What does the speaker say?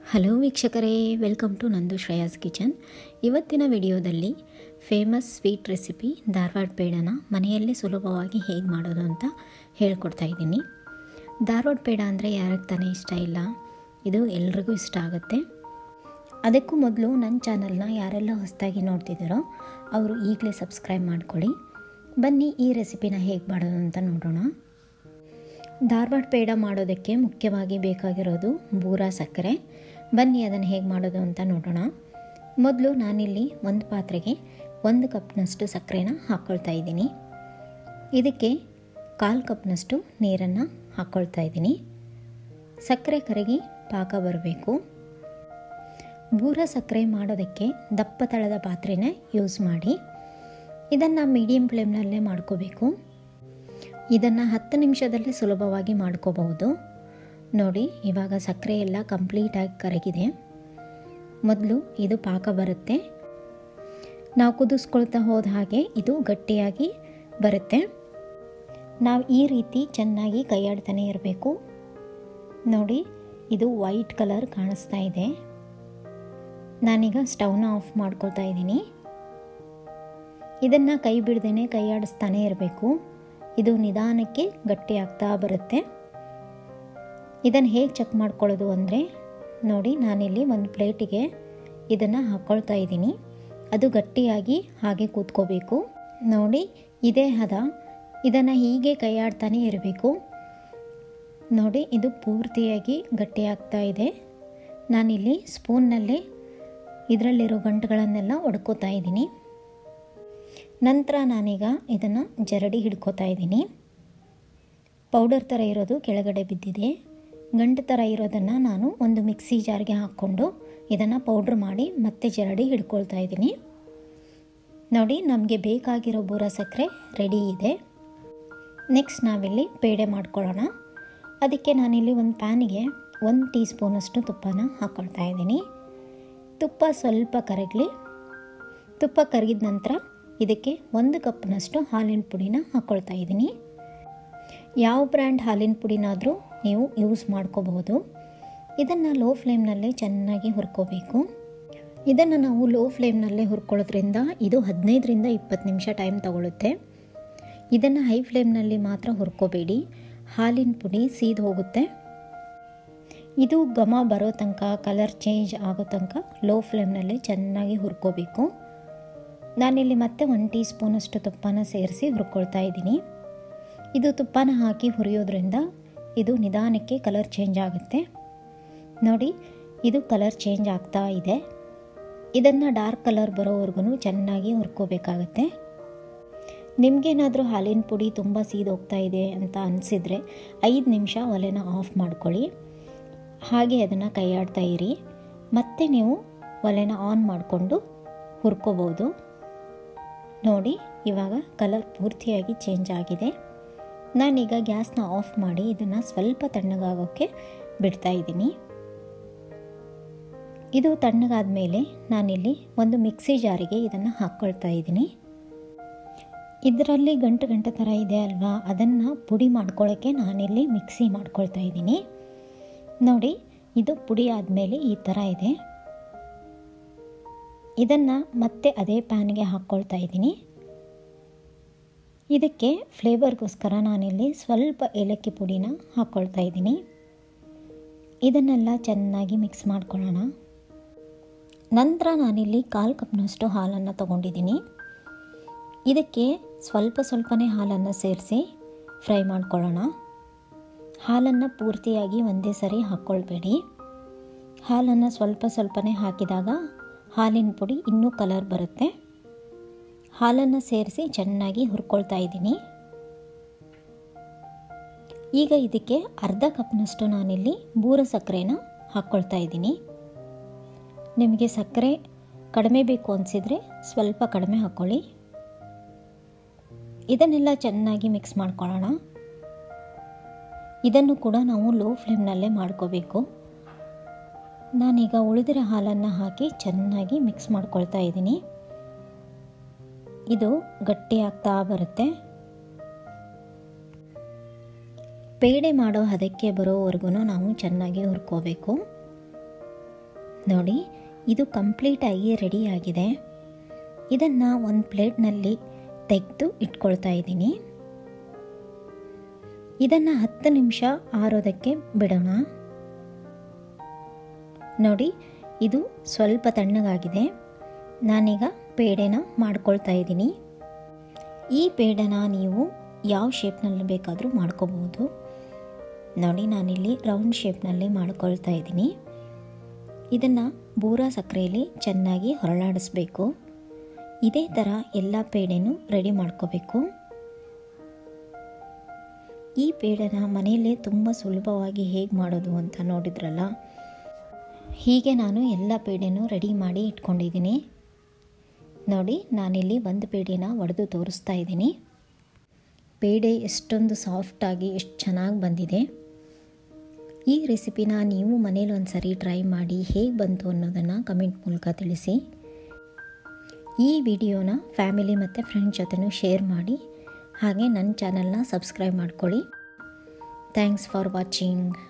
hello ವೀಕ್ಷಕರೇ welcome to ನಂದು ಶ್ರೇಯಾಸ್ kitchen ಇವತ್ತಿನ ವಿಡಿಯೋದಲ್ಲಿ ಫೇಮಸ್ ಸ್ವೀಟ್ ರೆಸಿಪಿ ಧಾರವಾಡ ಪೇಡನ ಮನೆಯಲ್ಲೇ ಸುಲಭವಾಗಿ ಹೇಗೆ ಮಾಡೋದು ಅಂತ ಹೇಳ್ಕೊಡ್ತಾ ಇದ್ದೀನಿ ಧಾರವಾಡ ಪೇಡ ಅಂದರೆ ಯಾರಿಗೆ ತಾನೇ ಇಷ್ಟ ಇಲ್ಲ ಇದು ಎಲ್ರಿಗೂ ಇಷ್ಟ ಆಗುತ್ತೆ ಅದಕ್ಕೂ ಮೊದಲು ನನ್ನ ಚಾನಲ್ನ ಯಾರೆಲ್ಲ ಹೊಸದಾಗಿ ನೋಡ್ತಿದ್ದೀರೋ ಅವರು ಈಗಲೇ ಸಬ್ಸ್ಕ್ರೈಬ್ ಮಾಡ್ಕೊಳ್ಳಿ ಬನ್ನಿ ಈ ರೆಸಿಪಿನ ಹೇಗೆ ಮಾಡೋದು ಅಂತ ನೋಡೋಣ ಧಾರವಾಡ ಪೇಡ ಮಾಡೋದಕ್ಕೆ ಮುಖ್ಯವಾಗಿ ಬೇಕಾಗಿರೋದು ಬೂರ ಸಕ್ಕರೆ ಬನ್ನಿ ಅದನ್ನು ಹೇಗೆ ಮಾಡೋದು ಅಂತ ನೋಡೋಣ ಮೊದಲು ನಾನಿಲ್ಲಿ ಒಂದು ಪಾತ್ರೆಗೆ ಒಂದು ಕಪ್ನಷ್ಟು ಸಕ್ಕರೆನ ಹಾಕ್ಕೊಳ್ತಾ ಇದ್ದೀನಿ ಇದಕ್ಕೆ ಕಾಲು ಕಪ್ನಷ್ಟು ನೀರನ್ನು ಹಾಕ್ಕೊಳ್ತಾ ಇದ್ದೀನಿ ಸಕ್ಕರೆ ಕರಗಿ ಪಾಕ ಬರಬೇಕು ಬೂರ ಸಕ್ಕರೆ ಮಾಡೋದಕ್ಕೆ ದಪ್ಪ ತಳದ ಪಾತ್ರೆನೇ ಯೂಸ್ ಮಾಡಿ ಇದನ್ನು ಮೀಡಿಯಮ್ ಫ್ಲೇಮ್ನಲ್ಲೇ ಮಾಡ್ಕೋಬೇಕು ಇದನ್ನು ಹತ್ತು ನಿಮಿಷದಲ್ಲೇ ಸುಲಭವಾಗಿ ಮಾಡ್ಕೋಬಹುದು ನೋಡಿ ಇವಾಗ ಸಕ್ಕರೆ ಎಲ್ಲ ಕಂಪ್ಲೀಟಾಗಿ ಕರಗಿದೆ ಮೊದಲು ಇದು ಪಾಕ ಬರುತ್ತೆ ನಾವು ಕುದಿಸ್ಕೊಳ್ತಾ ಹೋದ ಹಾಗೆ ಇದು ಗಟ್ಟಿಯಾಗಿ ಬರುತ್ತೆ ನಾವು ಈ ರೀತಿ ಚೆನ್ನಾಗಿ ಕೈಯಾಡ್ತಾನೆ ಇರಬೇಕು ನೋಡಿ ಇದು ವೈಟ್ ಕಲರ್ ಕಾಣಿಸ್ತಾ ಇದೆ ನಾನೀಗ ಸ್ಟವ್ನ ಆಫ್ ಮಾಡ್ಕೊಳ್ತಾ ಇದ್ದೀನಿ ಇದನ್ನು ಕೈ ಬಿಡ್ದೇ ಕೈಯಾಡಿಸ್ತಾನೆ ಇರಬೇಕು ಇದು ನಿಧಾನಕ್ಕೆ ಗಟ್ಟಿ ಆಗ್ತಾ ಬರುತ್ತೆ ಇದನ್ನು ಹೇಗೆ ಚೆಕ್ ಮಾಡ್ಕೊಳ್ಳೋದು ಅಂದರೆ ನೋಡಿ ನಾನಿಲ್ಲಿ ಒಂದು ಪ್ಲೇಟಿಗೆ ಇದನ್ನು ಹಾಕ್ಕೊಳ್ತಾ ಇದ್ದೀನಿ ಅದು ಗಟ್ಟಿಯಾಗಿ ಹಾಗೆ ಕೂತ್ಕೋಬೇಕು ನೋಡಿ ಇದೇ ಹದ ಇದನ್ನು ಹೀಗೆ ಕೈಯಾಡ್ತಾನೆ ಇರಬೇಕು ನೋಡಿ ಇದು ಪೂರ್ತಿಯಾಗಿ ಗಟ್ಟಿಯಾಗ್ತಾ ಇದೆ ನಾನಿಲ್ಲಿ ಸ್ಪೂನ್ನಲ್ಲೇ ಇದರಲ್ಲಿರೋ ಗಂಟುಗಳನ್ನೆಲ್ಲ ಒಡ್ಕೋತಾ ಇದ್ದೀನಿ ನಂತರ ನಾನೀಗ ಇದನ್ನು ಜರಡಿ ಹಿಡ್ಕೋತಾ ಇದ್ದೀನಿ ಪೌಡರ್ ಥರ ಇರೋದು ಕೆಳಗಡೆ ಬಿದ್ದಿದೆ ಗಂಟು ಥರ ಇರೋದನ್ನು ನಾನು ಒಂದು ಮಿಕ್ಸಿ ಜಾರ್ಗೆ ಹಾಕ್ಕೊಂಡು ಇದನ್ನು ಪೌಡ್ರ್ ಮಾಡಿ ಮತ್ತೆ ಜರಡಿ ಹಿಡ್ಕೊಳ್ತಾ ಇದ್ದೀನಿ ನೋಡಿ ನಮಗೆ ಬೇಕಾಗಿರೋ ಬೂರ ಸಕ್ಕರೆ ರೆಡಿ ಇದೆ ನೆಕ್ಸ್ಟ್ ನಾವಿಲ್ಲಿ ಪೇಡೆ ಮಾಡ್ಕೊಳ್ಳೋಣ ಅದಕ್ಕೆ ನಾನಿಲ್ಲಿ ಒಂದು ಪ್ಯಾನಿಗೆ ಒಂದು ಟೀ ಸ್ಪೂನಷ್ಟು ತುಪ್ಪನ ಹಾಕ್ಕೊಳ್ತಾ ಇದ್ದೀನಿ ತುಪ್ಪ ಸ್ವಲ್ಪ ಕರಗಲಿ ತುಪ್ಪ ಕರಗಿದ ನಂತರ ಇದಕ್ಕೆ ಒಂದು ಕಪ್ನಷ್ಟು ಹಾಲಿನ ಪುಡಿನ ಹಾಕ್ಕೊಳ್ತಾ ಇದ್ದೀನಿ ಯಾವ ಬ್ರ್ಯಾಂಡ್ ಹಾಲಿನ ಪುಡಿನಾದರೂ ನೀವು ಯೂಸ್ ಮಾಡ್ಕೋಬಹುದು ಇದನ್ನು ಲೋ ಫ್ಲೇಮ್ನಲ್ಲೇ ಚೆನ್ನಾಗಿ ಹುರ್ಕೋಬೇಕು ಇದನ್ನು ನಾವು ಲೋ ಫ್ಲೇಮ್ನಲ್ಲೇ ಹುರ್ಕೊಳ್ಳೋದ್ರಿಂದ ಇದು ಹದಿನೈದರಿಂದ ಇಪ್ಪತ್ತು ನಿಮಿಷ ಟೈಮ್ ತಗೊಳುತ್ತೆ ಇದನ್ನು ಹೈ ಫ್ಲೇಮ್ನಲ್ಲಿ ಮಾತ್ರ ಹುರ್ಕೋಬೇಡಿ ಹಾಲಿನ ಪುಡಿ ಸೀದ್ ಹೋಗುತ್ತೆ ಇದು ಘಮ ಬರೋ ತನಕ ಕಲರ್ ಚೇಂಜ್ ಆಗೋ ತನಕ ಲೋ ಫ್ಲೇಮ್ನಲ್ಲೇ ಚೆನ್ನಾಗಿ ಹುರ್ಕೋಬೇಕು ನಾನಿಲ್ಲಿ ಮತ್ತೆ ಒಂದು ಟೀ ಸ್ಪೂನಷ್ಟು ತುಪ್ಪನ ಸೇರಿಸಿ ಹುರ್ಕೊಳ್ತಾ ಇದ್ದೀನಿ ಇದು ತುಪ್ಪನ ಹಾಕಿ ಹುರಿಯೋದ್ರಿಂದ ಇದು ನಿಧಾನಕ್ಕೆ ಕಲರ್ ಚೇಂಜ್ ಆಗುತ್ತೆ ನೋಡಿ ಇದು ಕಲರ್ ಚೇಂಜ್ ಆಗ್ತಾ ಇದೆ ಇದನ್ನು ಡಾರ್ಕ್ ಕಲರ್ ಬರೋವರೆಗೂ ಚೆನ್ನಾಗಿ ಹುರ್ಕೋಬೇಕಾಗತ್ತೆ ನಿಮಗೇನಾದರೂ ಹಾಲಿನ ಪುಡಿ ತುಂಬ ಸೀದೋಗ್ತಾ ಇದೆ ಅಂತ ಅನಿಸಿದರೆ ಐದು ನಿಮಿಷ ಒಲೆನ ಆಫ್ ಮಾಡ್ಕೊಳ್ಳಿ ಹಾಗೆ ಅದನ್ನು ಕೈಯಾಡ್ತಾ ಇರಿ ಮತ್ತೆ ನೀವು ಒಲೆನ ಆನ್ ಮಾಡಿಕೊಂಡು ಹುರ್ಕೋಬೋದು ನೋಡಿ ಇವಾಗ ಕಲರ್ ಪೂರ್ತಿಯಾಗಿ ಚೇಂಜ್ ಆಗಿದೆ ನಾನೀಗ ಗ್ಯಾಸ್ನ ಆಫ್ ಮಾಡಿ ಇದನ್ನು ಸ್ವಲ್ಪ ತಣ್ಣಗಾಗೋಕ್ಕೆ ಬಿಡ್ತಾ ಇದ್ದೀನಿ ಇದು ತಣ್ಣಗಾದ ಮೇಲೆ ನಾನಿಲ್ಲಿ ಒಂದು ಮಿಕ್ಸಿ ಜಾರಿಗೆ ಇದನ್ನು ಹಾಕ್ಕೊಳ್ತಾ ಇದ್ದೀನಿ ಇದರಲ್ಲಿ ಗಂಟು ಗಂಟೆ ಥರ ಇದೆ ಅಲ್ವಾ ಅದನ್ನು ಪುಡಿ ಮಾಡ್ಕೊಳ್ಳೋಕ್ಕೆ ನಾನಿಲ್ಲಿ ಮಿಕ್ಸಿ ಮಾಡ್ಕೊಳ್ತಾ ಇದ್ದೀನಿ ನೋಡಿ ಇದು ಪುಡಿ ಆದಮೇಲೆ ಈ ಥರ ಇದೆ ಇದನ್ನು ಮತ್ತೆ ಅದೇ ಪ್ಯಾನ್ಗೆ ಹಾಕ್ಕೊಳ್ತಾ ಇದ್ದೀನಿ ಇದಕ್ಕೆ ಫ್ಲೇವರ್ಗೋಸ್ಕರ ನಾನಿಲ್ಲಿ ಸ್ವಲ್ಪ ಏಲಕ್ಕಿ ಪುಡಿನ ಹಾಕ್ಕೊಳ್ತಾ ಇದ್ದೀನಿ ಇದನ್ನೆಲ್ಲ ಚೆನ್ನಾಗಿ ಮಿಕ್ಸ್ ಮಾಡ್ಕೊಳ್ಳೋಣ ನಂತರ ನಾನಿಲ್ಲಿ ಕಾಲು ಕಪ್ನಷ್ಟು ಹಾಲನ್ನು ತೊಗೊಂಡಿದ್ದೀನಿ ಇದಕ್ಕೆ ಸ್ವಲ್ಪ ಸ್ವಲ್ಪನೇ ಹಾಲನ್ನು ಸೇರಿಸಿ ಫ್ರೈ ಮಾಡ್ಕೊಳ್ಳೋಣ ಹಾಲನ್ನು ಪೂರ್ತಿಯಾಗಿ ಒಂದೇ ಸರಿ ಹಾಕ್ಕೊಳ್ಬೇಡಿ ಹಾಲನ್ನು ಸ್ವಲ್ಪ ಸ್ವಲ್ಪನೇ ಹಾಕಿದಾಗ ಹಾಲಿನ ಪುಡಿ ಇನ್ನೂ ಕಲರ್ ಬರುತ್ತೆ ಹಾಲನ್ನು ಸೇರಿಸಿ ಚೆನ್ನಾಗಿ ಹುರ್ಕೊಳ್ತಾ ಇದ್ದೀನಿ ಈಗ ಇದಕ್ಕೆ ಅರ್ಧ ಕಪ್ನಷ್ಟು ನಾನಿಲ್ಲಿ ಬೂರ ಸಕ್ಕರೆನ ಹಾಕ್ಕೊಳ್ತಾ ಇದ್ದೀನಿ ನಿಮಗೆ ಸಕ್ಕರೆ ಕಡಿಮೆ ಬೇಕು ಅನಿಸಿದರೆ ಸ್ವಲ್ಪ ಕಡಿಮೆ ಹಾಕ್ಕೊಳ್ಳಿ ಇದನ್ನೆಲ್ಲ ಚೆನ್ನಾಗಿ ಮಿಕ್ಸ್ ಮಾಡ್ಕೊಳ್ಳೋಣ ಇದನ್ನು ಕೂಡ ನಾವು ಲೋ ಫ್ಲೇಮ್ನಲ್ಲೇ ಮಾಡ್ಕೋಬೇಕು ನಾನೀಗ ಉಳಿದಿರೋ ಹಾಲನ್ನು ಹಾಕಿ ಚೆನ್ನಾಗಿ ಮಿಕ್ಸ್ ಮಾಡ್ಕೊಳ್ತಾ ಇದ್ದೀನಿ ಇದು ಗಟ್ಟಿ ಆಗ್ತಾ ಬರುತ್ತೆ ಪೇಡೆ ಮಾಡೋ ಹದಕ್ಕೆ ಬರೋವರೆಗೂ ನಾವು ಚೆನ್ನಾಗಿ ಹುರ್ಕೋಬೇಕು ನೋಡಿ ಇದು ಕಂಪ್ಲೀಟಾಗಿ ರೆಡಿಯಾಗಿದೆ ಇದನ್ನು ಒಂದು ಪ್ಲೇಟ್ನಲ್ಲಿ ತೆಗೆದು ಇಟ್ಕೊಳ್ತಾ ಇದ್ದೀನಿ ಇದನ್ನು ಹತ್ತು ನಿಮಿಷ ಆರೋದಕ್ಕೆ ಬಿಡೋಣ ನೋಡಿ ಇದು ಸ್ವಲ್ಪ ತಣ್ಣಗಾಗಿದೆ ನಾನೀಗ ಪೇಡೆನ ಮಾಡ್ಕೊಳ್ತಾ ಇದ್ದೀನಿ ಈ ಪೇಡನ ನೀವು ಯಾವ ಶೇಪ್ನಲ್ಲಿ ಬೇಕಾದರೂ ಮಾಡ್ಕೋಬೋದು ನೋಡಿ ನಾನಿಲ್ಲಿ ರೌಂಡ್ ಶೇಪ್ನಲ್ಲಿ ಮಾಡ್ಕೊಳ್ತಾ ಇದ್ದೀನಿ ಇದನ್ನು ಬೂರ ಸಕ್ಕರೆಯಲ್ಲಿ ಚೆನ್ನಾಗಿ ಹೊರಳಾಡಿಸ್ಬೇಕು ಇದೇ ಥರ ಎಲ್ಲ ಪೇಡೆನೂ ರೆಡಿ ಮಾಡ್ಕೋಬೇಕು ಈ ಪೇಡನ ಮನೆಯಲ್ಲೇ ತುಂಬ ಸುಲಭವಾಗಿ ಹೇಗೆ ಮಾಡೋದು ಅಂತ ನೋಡಿದ್ರಲ್ಲ ಹೀಗೆ ನಾನು ಎಲ್ಲ ಪೇಡೆನೂ ರೆಡಿ ಮಾಡಿ ಇಟ್ಕೊಂಡಿದ್ದೀನಿ ನೋಡಿ ನಾನಿಲ್ಲಿ ಒಂದು ಪೇಡೆನ ಒಡೆದು ತೋರಿಸ್ತಾ ಇದ್ದೀನಿ ಪೇಡೆ ಎಷ್ಟೊಂದು ಸಾಫ್ಟಾಗಿ ಎಷ್ಟು ಚೆನ್ನಾಗಿ ಬಂದಿದೆ ಈ ರೆಸಿಪಿನ ನೀವು ಮನೇಲಿ ಒಂದು ಸರಿ ಟ್ರೈ ಮಾಡಿ ಹೇಗೆ ಬಂತು ಅನ್ನೋದನ್ನು ಕಮೆಂಟ್ ಮೂಲಕ ತಿಳಿಸಿ ಈ ವಿಡಿಯೋನ ಫ್ಯಾಮಿಲಿ ಮತ್ತು ಫ್ರೆಂಡ್ಸ್ ಜೊತೆನೂ ಶೇರ್ ಮಾಡಿ ಹಾಗೆ ನನ್ನ ಚಾನಲ್ನ ಸಬ್ಸ್ಕ್ರೈಬ್ ಮಾಡ್ಕೊಳ್ಳಿ ಥ್ಯಾಂಕ್ಸ್ ಫಾರ್ ವಾಚಿಂಗ್